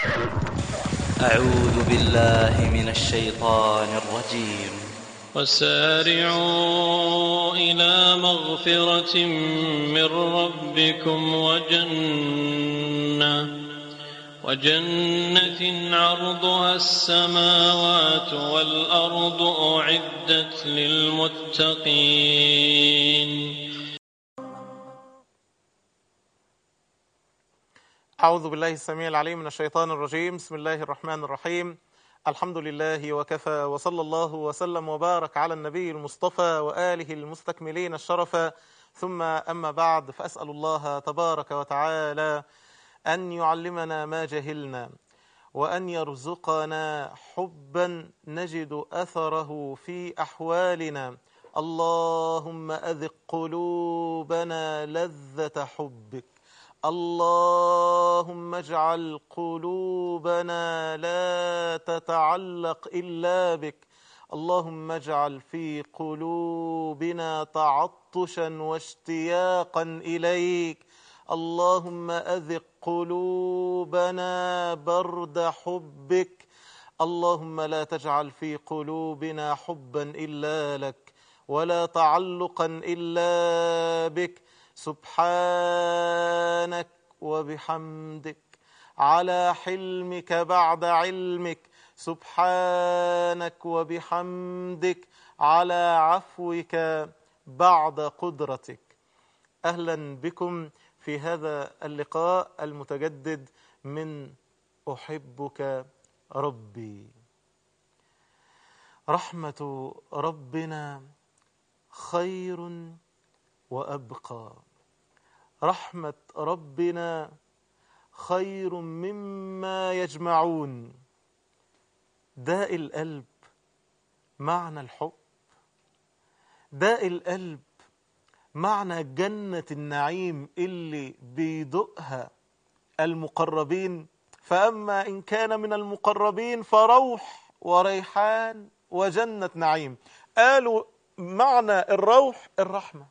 أعوذ بالله من الشيطان الرجيم وسارعوا إلى مغفرة من ربكم وجنة وجنة عرضها السماوات والأرض أعدت للمتقين أعوذ بالله السميع العليم من الشيطان الرجيم بسم الله الرحمن الرحيم الحمد لله وكفى وصلى الله وسلم وبارك على النبي المصطفى وآله المستكملين الشرف ثم أما بعد فأسأل الله تبارك وتعالى أن يعلمنا ما جهلنا وأن يرزقنا حبا نجد أثره في أحوالنا اللهم أذق قلوبنا لذة حبك اللهم اجعل قلوبنا لا تتعلق إلا بك اللهم اجعل في قلوبنا تعطشا واشتياقا إليك اللهم أذق قلوبنا برد حبك اللهم لا تجعل في قلوبنا حبا إلا لك ولا تعلقا إلا بك سبحانك وبحمدك على حلمك بعد علمك سبحانك وبحمدك على عفوك بعد قدرتك أهلا بكم في هذا اللقاء المتجدد من أحبك ربي رحمة ربنا خير وأبقى رحمة ربنا خير مما يجمعون داء القلب معنى الحب داء القلب معنى جنة النعيم اللي بيدقها المقربين فأما إن كان من المقربين فروح وريحان وجنة نعيم قالوا معنى الروح الرحمة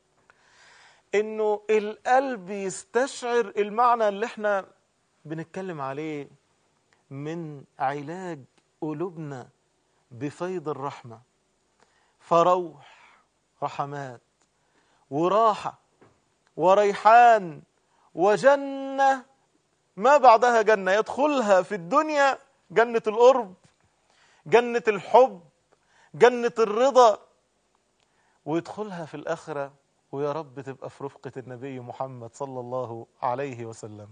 انه القلب يستشعر المعنى اللي احنا بنتكلم عليه من علاج قلوبنا بفيض الرحمة فروح رحمات وراحة وريحان وجنة ما بعدها جنة يدخلها في الدنيا جنة القرب جنة الحب جنة الرضا ويدخلها في الآخرة ويا رب تبقى في رفقة النبي محمد صلى الله عليه وسلم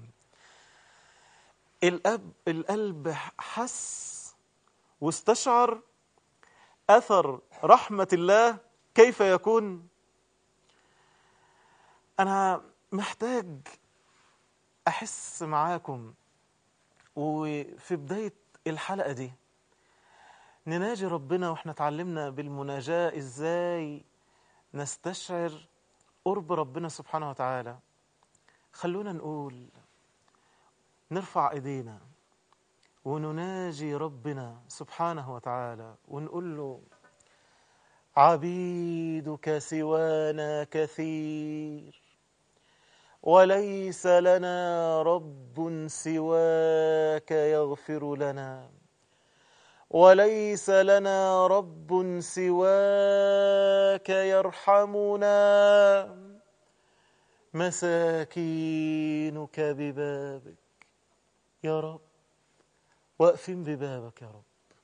الأب القلب حس واستشعر أثر رحمة الله كيف يكون أنا محتاج أحس معاكم وفي بداية الحلقة دي نناجي ربنا واحنا اتعلمنا بالمناجاة ازاي نستشعر قرب ربنا سبحانه وتعالى خلونا نقول نرفع ايدينا ونناجي ربنا سبحانه وتعالى ونقول له عبيدك سوانا كثير وليس لنا رب سواك يغفر لنا وليس لنا رب سواك يرحمنا مساكينك ببابك يا رب واقفين ببابك يا رب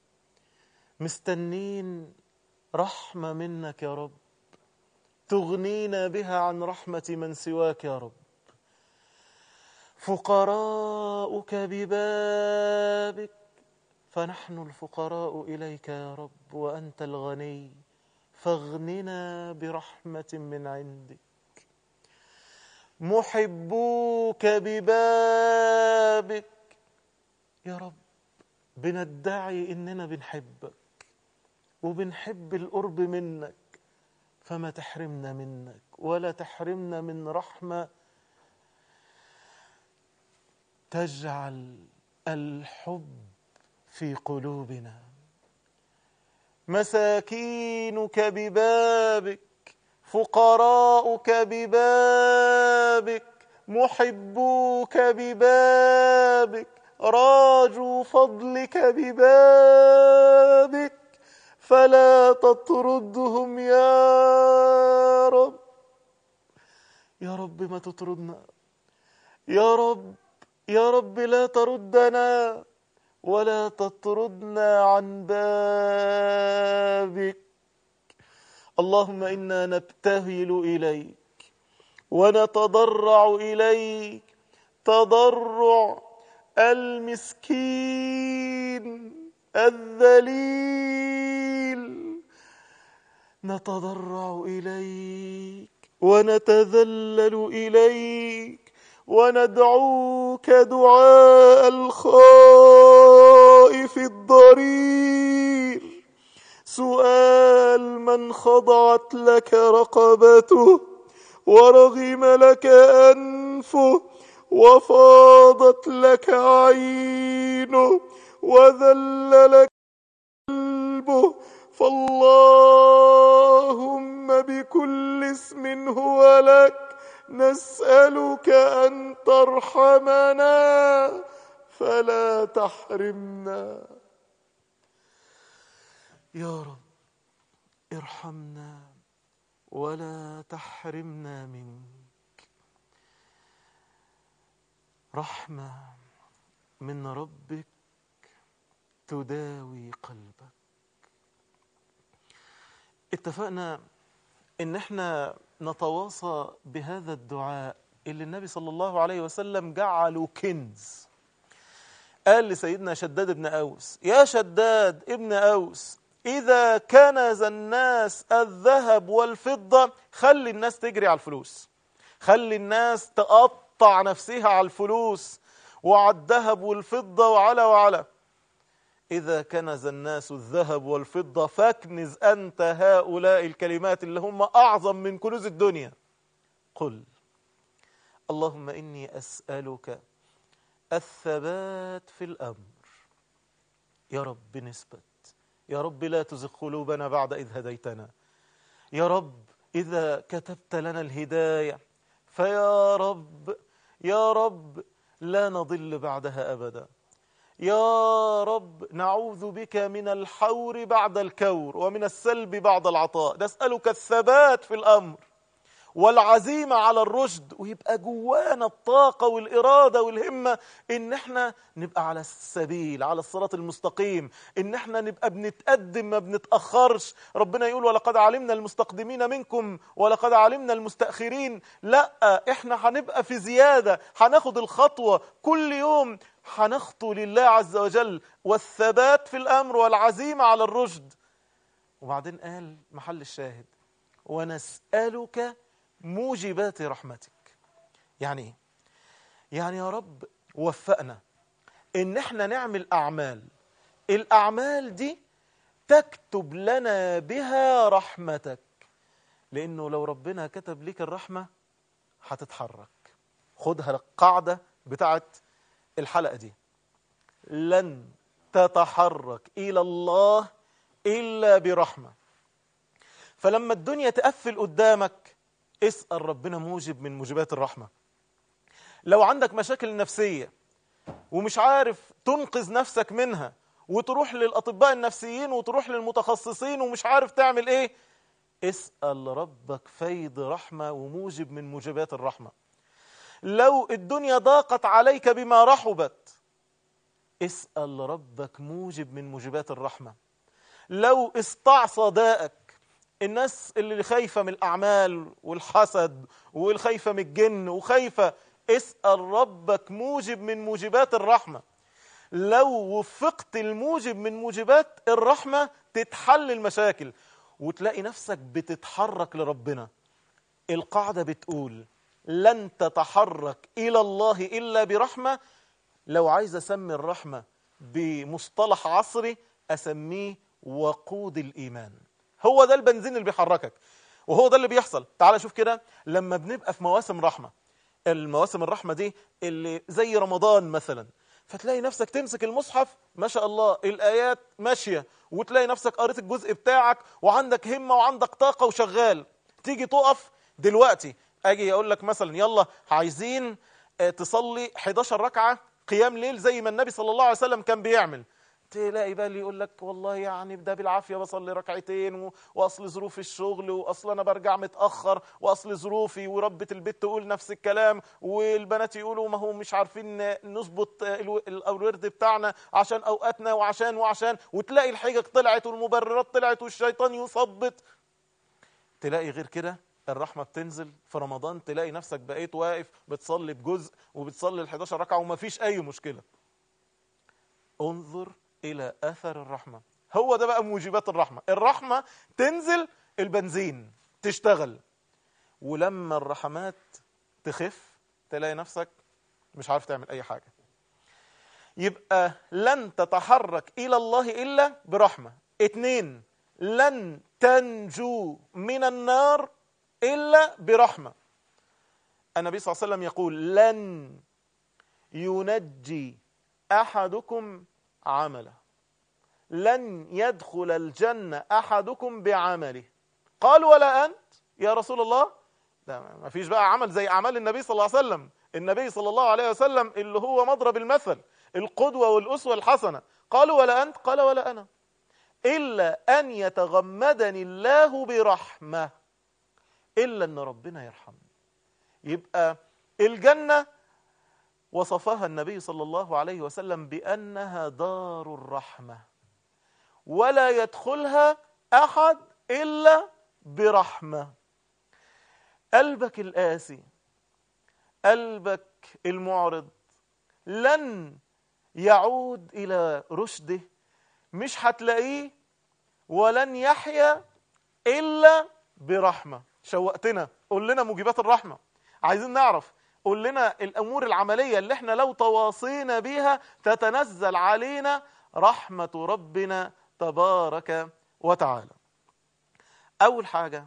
مستنين رحمة منك يا رب تغنينا بها عن رحمة من سواك يا رب فقراؤك ببابك فنحن الفقراء إليك يا رب وأنت الغني فاغننا برحمة من عندك محبوك ببابك يا رب بندعي إننا بنحبك وبنحب القرب منك فما تحرمنا منك ولا تحرمنا من رحمة تجعل الحب في قلوبنا مساكينك ببابك فقراؤك ببابك محبوك ببابك راجوا فضلك ببابك فلا تطردهم يا رب يا رب ما تطردنا يا رب يا رب لا تردنا ولا تطردنا عن بابك اللهم انا نبتهل اليك ونتضرع اليك تضرع المسكين الذليل نتضرع اليك ونتذلل اليك وندعوك دعاء الخائف الضرير سؤال من خضعت لك رقبته ورغم لك انفه وفاضت لك عينه وذل لك قلبه فاللهم بكل اسم هو لك نسألك أن ترحمنا فلا تحرمنا يا رب ارحمنا ولا تحرمنا منك رحمة من ربك تداوي قلبك اتفقنا ان احنا نتواصى بهذا الدعاء اللي النبي صلى الله عليه وسلم جعله كنز قال لسيدنا شداد بن أوس يا شداد ابن أوس إذا كنز الناس الذهب والفضة خلي الناس تجري على الفلوس خلي الناس تقطع نفسها على الفلوس وعلى الذهب والفضة وعلى وعلى إذا كنز الناس الذهب والفضة فاكنز أنت هؤلاء الكلمات اللي هم أعظم من كنوز الدنيا قل اللهم إني أسألك الثبات في الأمر يا رب نثبت يا رب لا تزغ قلوبنا بعد إذ هديتنا يا رب إذا كتبت لنا الهداية فيا رب يا رب لا نضل بعدها أبدا يا رب نعوذ بك من الحور بعد الكور ومن السلب بعد العطاء نسألك الثبات في الأمر والعزيمة على الرشد ويبقى جوانا الطاقة والإرادة والهمة إن احنا نبقى على السبيل على الصراط المستقيم إن احنا نبقى بنتقدم ما بنتأخرش ربنا يقول ولقد علمنا المستقدمين منكم ولقد علمنا المستأخرين لا احنا هنبقى في زيادة هناخد الخطوة كل يوم هنخطو لله عز وجل والثبات في الأمر والعزيمة على الرشد وبعدين قال محل الشاهد ونسألك موجبات رحمتك يعني ايه يعني يا رب وفقنا ان احنا نعمل اعمال الاعمال دي تكتب لنا بها رحمتك لانه لو ربنا كتب لك الرحمه هتتحرك خدها القاعده بتاعت الحلقه دي لن تتحرك الى الله الا برحمه فلما الدنيا تقفل قدامك اسأل ربنا موجب من موجبات الرحمة لو عندك مشاكل نفسية ومش عارف تنقذ نفسك منها وتروح للأطباء النفسيين وتروح للمتخصصين ومش عارف تعمل ايه اسأل ربك فيض رحمة وموجب من موجبات الرحمة لو الدنيا ضاقت عليك بما رحبت اسأل ربك موجب من موجبات الرحمة لو استعصى داءك الناس اللي خايفة من الأعمال والحسد والخايفة من الجن وخايفة اسأل ربك موجب من موجبات الرحمة لو وفقت الموجب من موجبات الرحمة تتحل المشاكل وتلاقي نفسك بتتحرك لربنا القاعدة بتقول لن تتحرك إلى الله إلا برحمة لو عايز أسمي الرحمة بمصطلح عصري أسميه وقود الإيمان هو ده البنزين اللي بيحركك وهو ده اللي بيحصل تعال شوف كده لما بنبقى في مواسم رحمة المواسم الرحمة دي اللي زي رمضان مثلا فتلاقي نفسك تمسك المصحف ما شاء الله الآيات ماشية وتلاقي نفسك قريت الجزء بتاعك وعندك همة وعندك طاقة وشغال تيجي تقف دلوقتي اجي اقول لك مثلا يلا عايزين تصلي 11 ركعة قيام ليل زي ما النبي صلى الله عليه وسلم كان بيعمل تلاقي بقى اللي يقول لك والله يعني ده بالعافيه بصلي ركعتين و- واصل ظروف الشغل واصل انا برجع متاخر واصل ظروفي وربة البيت تقول نفس الكلام والبنات يقولوا ما هو مش عارفين نظبط الو- الورد بتاعنا عشان اوقاتنا وعشان وعشان وتلاقي الحجج طلعت والمبررات طلعت والشيطان يثبط تلاقي غير كده الرحمة بتنزل في رمضان تلاقي نفسك بقيت واقف بتصلي بجزء وبتصلي ال 11 ركعة ومفيش أي مشكلة انظر إلى أثر الرحمة هو ده بقى موجبات الرحمة الرحمة تنزل البنزين تشتغل ولما الرحمات تخف تلاقي نفسك مش عارف تعمل أي حاجة يبقى لن تتحرك إلى الله إلا برحمة اتنين لن تنجو من النار إلا برحمة النبي صلى الله عليه وسلم يقول لن ينجي أحدكم عمله لن يدخل الجنة أحدكم بعمله قال ولا أنت يا رسول الله ده ما فيش بقى عمل زي أعمال النبي صلى الله عليه وسلم النبي صلى الله عليه وسلم اللي هو مضرب المثل القدوة والأسوة الحسنة قالوا ولا أنت قال ولا أنا إلا أن يتغمدني الله برحمة إلا أن ربنا يرحمني يبقى الجنة وصفها النبي صلى الله عليه وسلم بأنها دار الرحمة ولا يدخلها أحد إلا برحمة قلبك القاسي قلبك المعرض لن يعود إلى رشده مش هتلاقيه ولن يحيا إلا برحمة شوقتنا قول لنا موجبات الرحمة عايزين نعرف قول لنا الأمور العملية اللي احنا لو تواصينا بيها تتنزل علينا رحمة ربنا تبارك وتعالى أول حاجة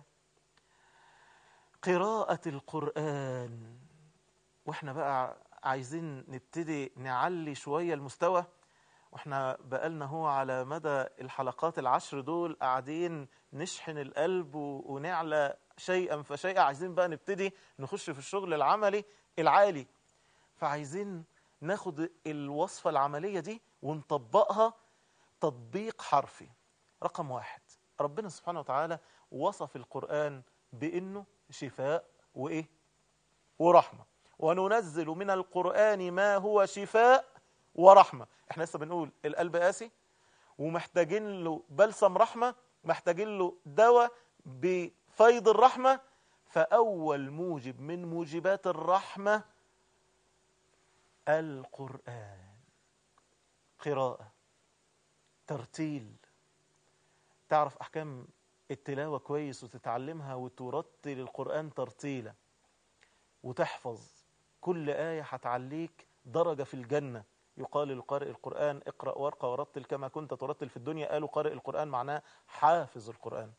قراءة القرآن واحنا بقى عايزين نبتدي نعلي شوية المستوى واحنا بقالنا هو على مدى الحلقات العشر دول قاعدين نشحن القلب و- ونعلى شيئا فشيئا عايزين بقى نبتدي نخش في الشغل العملي العالي فعايزين ناخد الوصفة العملية دي ونطبقها تطبيق حرفي رقم واحد ربنا سبحانه وتعالى وصف القرآن بأنه شفاء وإيه ورحمة وننزل من القرآن ما هو شفاء ورحمة احنا لسه بنقول القلب قاسي ومحتاجين له بلسم رحمة محتاجين له دواء بفيض الرحمة فأول موجب من موجبات الرحمة القرآن قراءة ترتيل تعرف أحكام التلاوة كويس وتتعلمها وترتل القرآن ترتيلا وتحفظ كل آية هتعليك درجة في الجنة يقال لقارئ القرآن اقرأ وارقى ورتل كما كنت ترتل في الدنيا قالوا قارئ القرآن معناه حافظ القرآن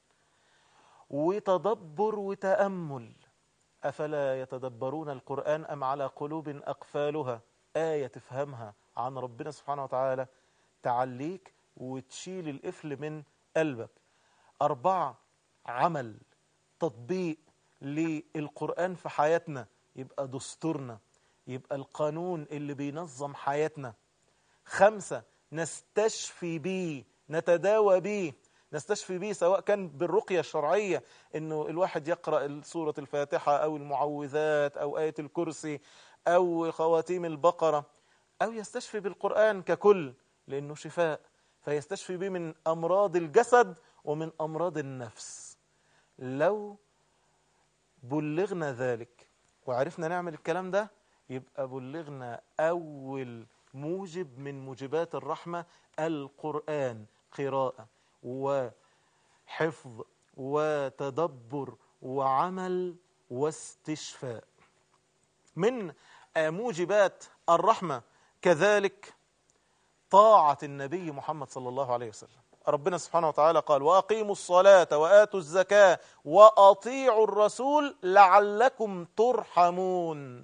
وتدبر وتأمل أفلا يتدبرون القرآن أم على قلوب أقفالها آية تفهمها عن ربنا سبحانه وتعالى تعليك وتشيل القفل من قلبك أربعة عمل تطبيق للقرآن في حياتنا يبقى دستورنا يبقى القانون اللي بينظم حياتنا خمسة نستشفي بيه نتداوى بيه نستشفي بيه سواء كان بالرقية الشرعية انه الواحد يقرأ سورة الفاتحة او المعوذات او آية الكرسي او خواتيم البقرة او يستشفي بالقرآن ككل لانه شفاء فيستشفي بيه من امراض الجسد ومن امراض النفس لو بلغنا ذلك وعرفنا نعمل الكلام ده يبقى بلغنا أول موجب من موجبات الرحمة القرآن قراءة وحفظ وتدبر وعمل واستشفاء من موجبات الرحمة كذلك طاعة النبي محمد صلى الله عليه وسلم ربنا سبحانه وتعالى قال وأقيموا الصلاة وآتوا الزكاة وأطيعوا الرسول لعلكم ترحمون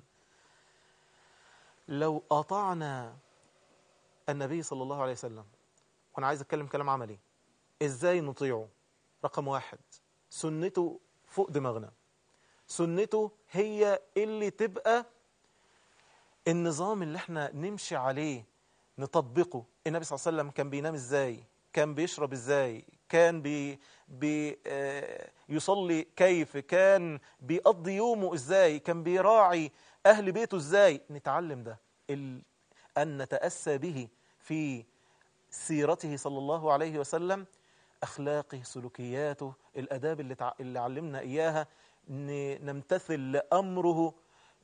لو أطعنا النبي صلى الله عليه وسلم وأنا عايز أتكلم كلام عملي إزاي نطيعه رقم واحد سنته فوق دماغنا سنته هي اللي تبقى النظام اللي احنا نمشي عليه نطبقه النبي صلى الله عليه وسلم كان بينام ازاي كان بيشرب ازاي كان بي بي آه، يصلي كيف كان بيقضي يومه ازاي كان بيراعي اهل بيته ازاي نتعلم ده ال... ان نتاسى به في سيرته صلى الله عليه وسلم اخلاقه سلوكياته الاداب اللي تع... اللي علمنا اياها ن... نمتثل لامره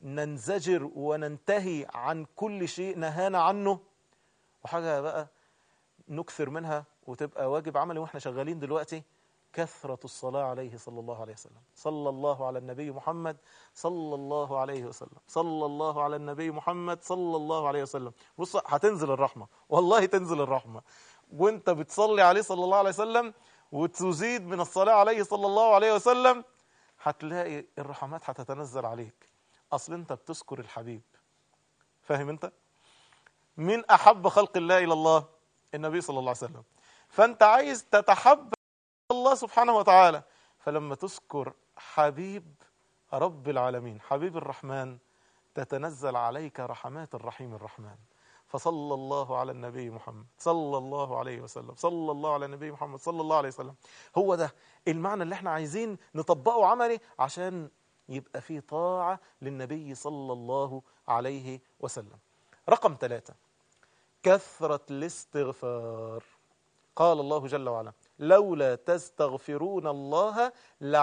ننزجر وننتهي عن كل شيء نهانا عنه وحاجه بقى نكثر منها وتبقى واجب عملي واحنا شغالين دلوقتي كثرة الصلاة عليه صلى الله عليه وسلم صلى الله على النبي محمد صلى الله عليه وسلم صلى الله على النبي محمد صلى الله عليه وسلم بص هتنزل الرحمة والله تنزل الرحمة وانت بتصلي عليه صلى الله عليه وسلم وتزيد من الصلاة عليه صلى الله عليه وسلم هتلاقي الرحمات هتتنزل عليك اصل انت بتذكر الحبيب فاهم انت من احب خلق الله الى الله النبي صلى الله عليه وسلم فانت عايز تتحب الله سبحانه وتعالى فلما تذكر حبيب رب العالمين حبيب الرحمن تتنزل عليك رحمات الرحيم الرحمن فصلى الله على النبي محمد صلى الله عليه وسلم صلى الله على النبي محمد صلى الله عليه وسلم هو ده المعنى اللي احنا عايزين نطبقه عملي عشان يبقى فيه طاعة للنبي صلى الله عليه وسلم رقم ثلاثة كثرة الاستغفار قال الله جل وعلا لولا تستغفرون الله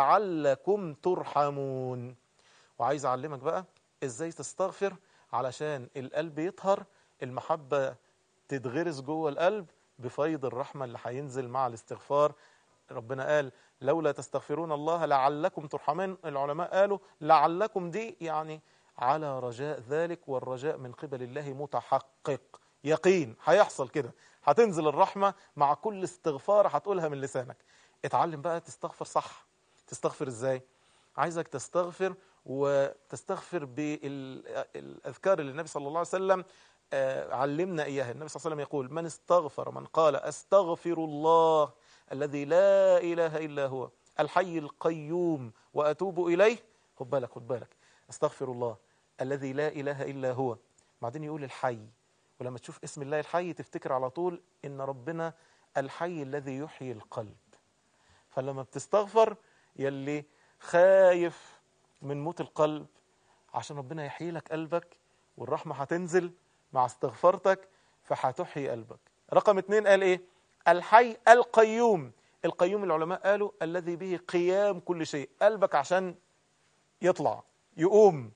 لعلكم ترحمون وعايز اعلمك بقى ازاي تستغفر علشان القلب يطهر المحبة تتغرس جوه القلب بفيض الرحمة اللي هينزل مع الاستغفار ربنا قال لولا تستغفرون الله لعلكم ترحمون العلماء قالوا لعلكم دي يعني على رجاء ذلك والرجاء من قبل الله متحقق يقين هيحصل كده هتنزل الرحمة مع كل استغفار هتقولها من لسانك اتعلم بقى تستغفر صح تستغفر ازاي عايزك تستغفر وتستغفر بالأذكار اللي النبي صلى الله عليه وسلم آه، علمنا إياها النبي صلى الله عليه وسلم يقول من استغفر من قال أستغفر الله الذي لا إله إلا هو الحي القيوم وأتوب إليه خد بالك خد بالك استغفر الله الذي لا إله إلا هو بعدين يقول الحي ولما تشوف اسم الله الحي تفتكر على طول إن ربنا الحي الذي يحيي القلب فلما بتستغفر يلي خايف من موت القلب عشان ربنا يحيي لك قلبك والرحمة هتنزل مع استغفارتك فهتحيي قلبك رقم اتنين قال ايه الحي القيوم القيوم العلماء قالوا الذي به قيام كل شيء قلبك عشان يطلع يقوم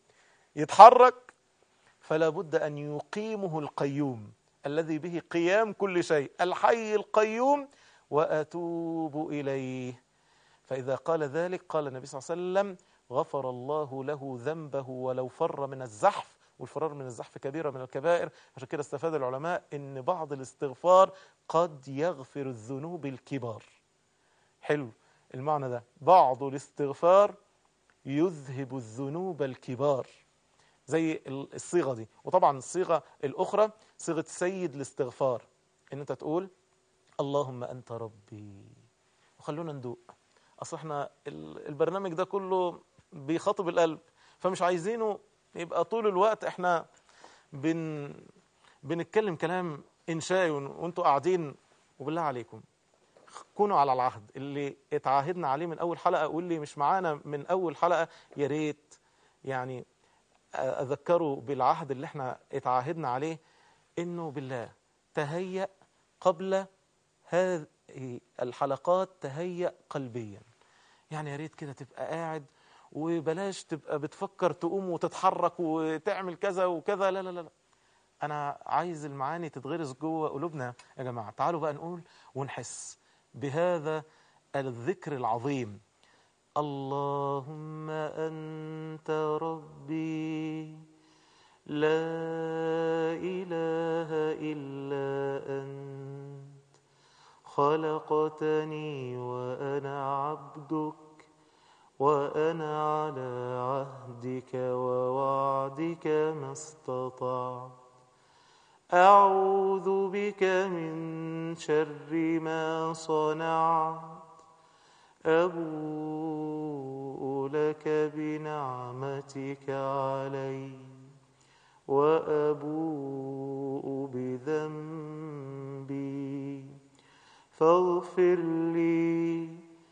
يتحرك فلا بد أن يقيمه القيوم الذي به قيام كل شيء الحي القيوم وأتوب إليه فإذا قال ذلك قال النبي صلى الله عليه وسلم غفر الله له ذنبه ولو فر من الزحف والفرار من الزحف كبيرة من الكبائر عشان كده استفاد العلماء ان بعض الاستغفار قد يغفر الذنوب الكبار حلو المعنى ده بعض الاستغفار يذهب الذنوب الكبار زي الصيغة دي وطبعا الصيغة الأخرى صيغة سيد الاستغفار ان انت تقول اللهم أنت ربي وخلونا ندوق اصل احنا ال- البرنامج ده كله بيخاطب القلب فمش عايزينه يبقى طول الوقت احنا بن بنتكلم كلام انشائي وان- وانتوا قاعدين وبالله عليكم كونوا على العهد اللي اتعاهدنا عليه من اول حلقه واللي مش معانا من اول حلقه يا ريت يعني اذكروا بالعهد اللي احنا اتعاهدنا عليه انه بالله تهيأ قبل هذه الحلقات تهيأ قلبيا يعني يا ريت كده تبقى قاعد وبلاش تبقى بتفكر تقوم وتتحرك وتعمل كذا وكذا لا لا لا لا. انا عايز المعاني تتغرس جوه قلوبنا يا جماعه تعالوا بقى نقول ونحس بهذا الذكر العظيم اللهم انت ربي لا اله الا انت خلقتني وانا عبدك وانا على عهدك ووعدك ما استطعت اعوذ بك من شر ما صنعت ابوء لك بنعمتك علي وأبوء بذنبي فاغفر لي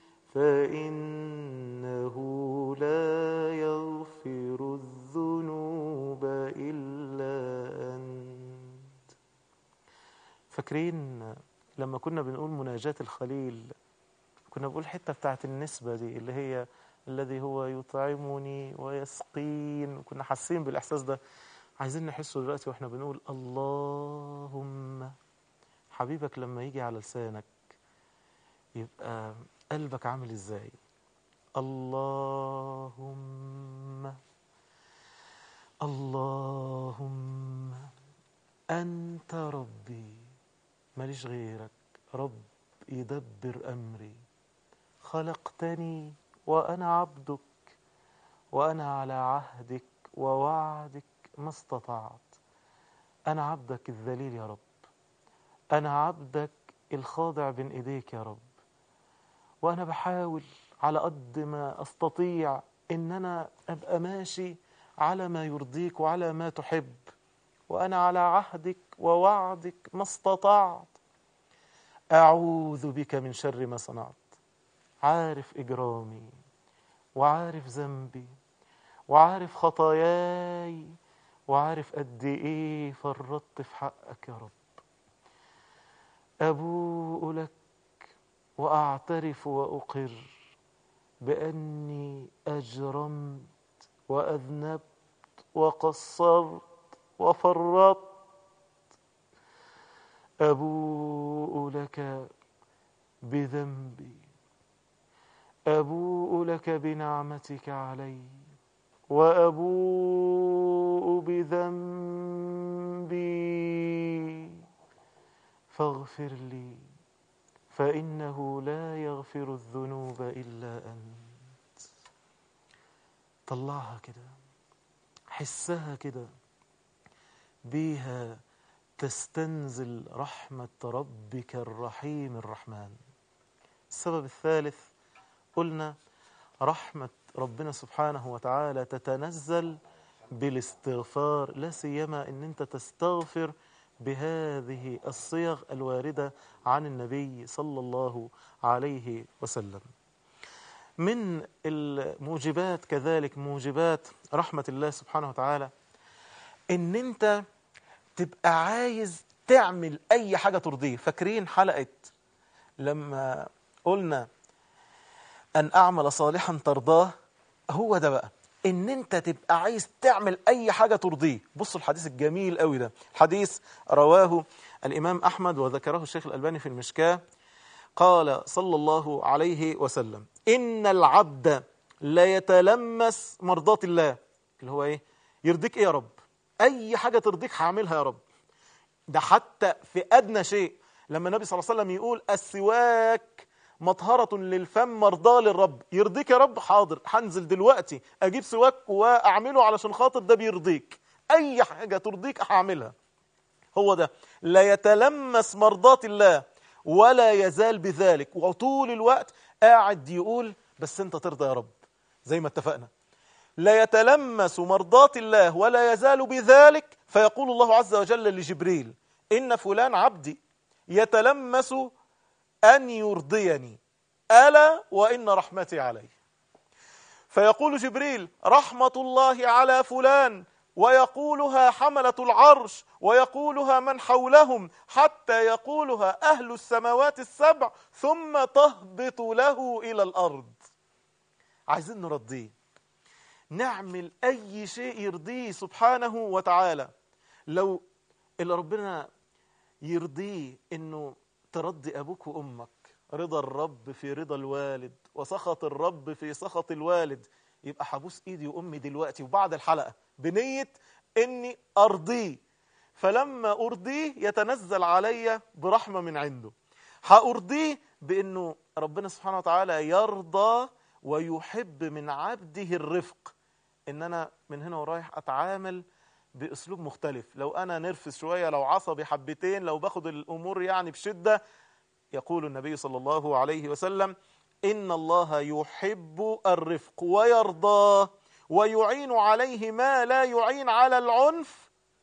فإنه لا يغفر الذنوب إلا أنت فاكرين لما كنا بنقول مناجاة الخليل كنا بنقول الحتة بتاعت النسبة دي اللي هي الذي هو يطعمني ويسقين كنا حاسين بالإحساس ده عايزين نحسه دلوقتي واحنا بنقول اللهم حبيبك لما يجي على لسانك يبقى قلبك عامل ازاي اللهم اللهم أنت ربي ماليش غيرك رب يدبر أمري خلقتني وأنا عبدك وأنا على عهدك ووعدك ما استطعت أنا عبدك الذليل يا رب أنا عبدك الخاضع بين إيديك يا رب وأنا بحاول على قد ما أستطيع إن أنا أبقى ماشي على ما يرضيك وعلى ما تحب وأنا على عهدك ووعدك ما استطعت أعوذ بك من شر ما صنعت عارف إجرامي وعارف ذنبي وعارف خطاياي وعارف قد إيه فرطت في حقك يا رب أبوء لك وأعترف وأقر بأني أجرمت وأذنبت وقصرت وفرطت أبوء لك بذنبي أبوء لك بنعمتك علي وأبوء بذنبي فاغفر لي فإنه لا يغفر الذنوب إلا أنت طلعها كده حسها كده بيها تستنزل رحمة ربك الرحيم الرحمن السبب الثالث قلنا رحمة ربنا سبحانه وتعالى تتنزل بالاستغفار لا سيما ان انت تستغفر بهذه الصيغ الواردة عن النبي صلى الله عليه وسلم من الموجبات كذلك موجبات رحمة الله سبحانه وتعالى ان انت تبقى عايز تعمل اي حاجة ترضيه فاكرين حلقة لما قلنا ان اعمل صالحا ترضاه هو ده بقى ان انت تبقى عايز تعمل اي حاجة ترضيه بصوا الحديث الجميل قوي ده الحديث رواه الامام احمد وذكره الشيخ الالباني في المشكاه قال صلى الله عليه وسلم ان العبد لا يتلمس مرضات الله اللي هو ايه يرضيك ايه يا رب اي حاجة ترضيك هعملها يا رب ده حتى في ادنى شيء لما النبي صلى الله عليه وسلم يقول السواك مطهرة للفم مرضاة للرب يرضيك يا رب حاضر هنزل دلوقتي اجيب سواك واعمله علشان خاطر ده بيرضيك اي حاجة ترضيك هعملها هو ده لا يتلمس مرضات الله ولا يزال بذلك وطول الوقت قاعد يقول بس انت ترضى يا رب زي ما اتفقنا لا يتلمس مرضات الله ولا يزال بذلك فيقول الله عز وجل لجبريل إن فلان عبدي يتلمس أن يرضيني ألا وإن رحمتي عليه فيقول جبريل رحمة الله على فلان ويقولها حملة العرش ويقولها من حولهم حتى يقولها أهل السماوات السبع ثم تهبط له إلى الأرض عايزين نرضيه نعمل أي شيء يرضيه سبحانه وتعالى لو اللي ربنا يرضيه إنه ترضي أبوك وأمك رضا الرب في رضا الوالد وسخط الرب في سخط الوالد يبقى حبوس إيدي وأمي دلوقتي وبعد الحلقة بنية إني أرضيه فلما أرضيه يتنزل علي برحمة من عنده هأرضيه بأنه ربنا سبحانه وتعالى يرضى ويحب من عبده الرفق ان انا من هنا ورايح اتعامل باسلوب مختلف لو انا نرفز شويه لو عصبي حبتين لو باخد الامور يعني بشده يقول النبي صلى الله عليه وسلم ان الله يحب الرفق ويرضاه ويعين عليه ما لا يعين على العنف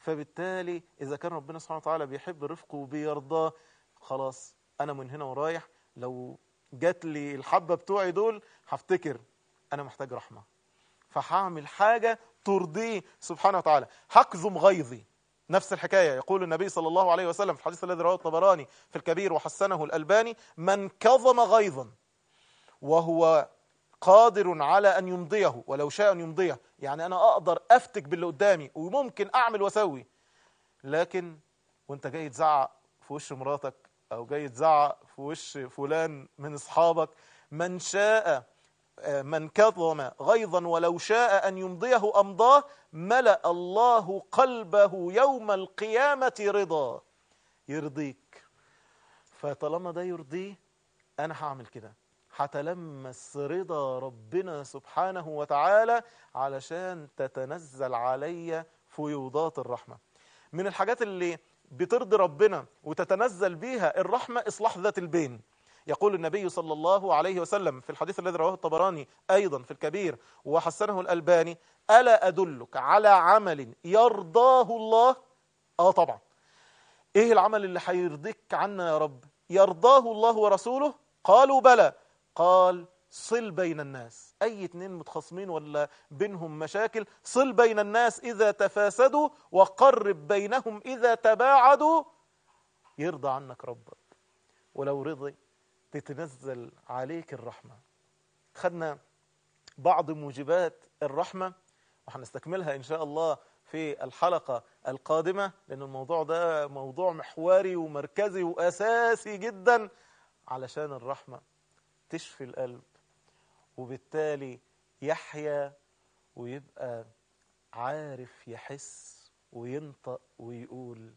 فبالتالي إذا كان ربنا سبحانه وتعالى بيحب رفقه وبيرضاه خلاص أنا من هنا ورايح لو جات لي الحبة بتوعي دول هفتكر أنا محتاج رحمة فهعمل حاجة ترضيه سبحانه وتعالى هكظم غيظي نفس الحكاية يقول النبي صلى الله عليه وسلم في الحديث الذي رواه الطبراني في الكبير وحسنه الألباني من كظم غيظا وهو قادر على أن يمضيه ولو شاء أن يمضيه يعني أنا أقدر أفتك باللي قدامي وممكن أعمل وأسوي لكن وانت جاي تزعق في وش مراتك أو جاي تزعق في وش فلان من أصحابك من شاء من كظم غيظا ولو شاء أن يمضيه أمضاه ملأ الله قلبه يوم القيامة رضا يرضيك فطالما ده يرضيه أنا هعمل كده هتلمس رضا ربنا سبحانه وتعالى علشان تتنزل علي فيوضات الرحمة من الحاجات اللي بترضي ربنا وتتنزل بيها الرحمة إصلاح ذات البين يقول النبي صلى الله عليه وسلم في الحديث الذي رواه الطبراني أيضا في الكبير وحسنه الألباني ألا أدلك على عمل يرضاه الله آه طبعا إيه العمل اللي هيرضيك عنا يا رب يرضاه الله ورسوله قالوا بلى قال صل بين الناس أي اتنين متخاصمين ولا بينهم مشاكل صل بين الناس إذا تفاسدوا وقرب بينهم إذا تباعدوا يرضى عنك ربك ولو رضي تتنزل عليك الرحمة خدنا بعض موجبات الرحمة وهنستكملها إن شاء الله في الحلقة القادمة لأن الموضوع ده موضوع محوري ومركزي وأساسي جدا علشان الرحمة تشفي القلب وبالتالي يحيا ويبقى عارف يحس وينطق ويقول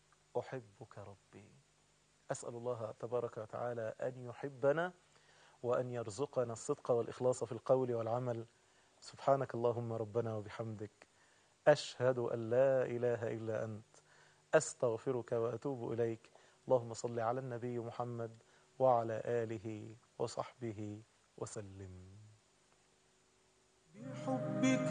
أحبك ربي أسأل الله تبارك وتعالى أن يحبنا وأن يرزقنا الصدق والإخلاص في القول والعمل سبحانك اللهم ربنا وبحمدك أشهد أن لا إله إلا أنت أستغفرك وأتوب إليك اللهم صل على النبي محمد وعلى آله وصحبه وسلم بحبك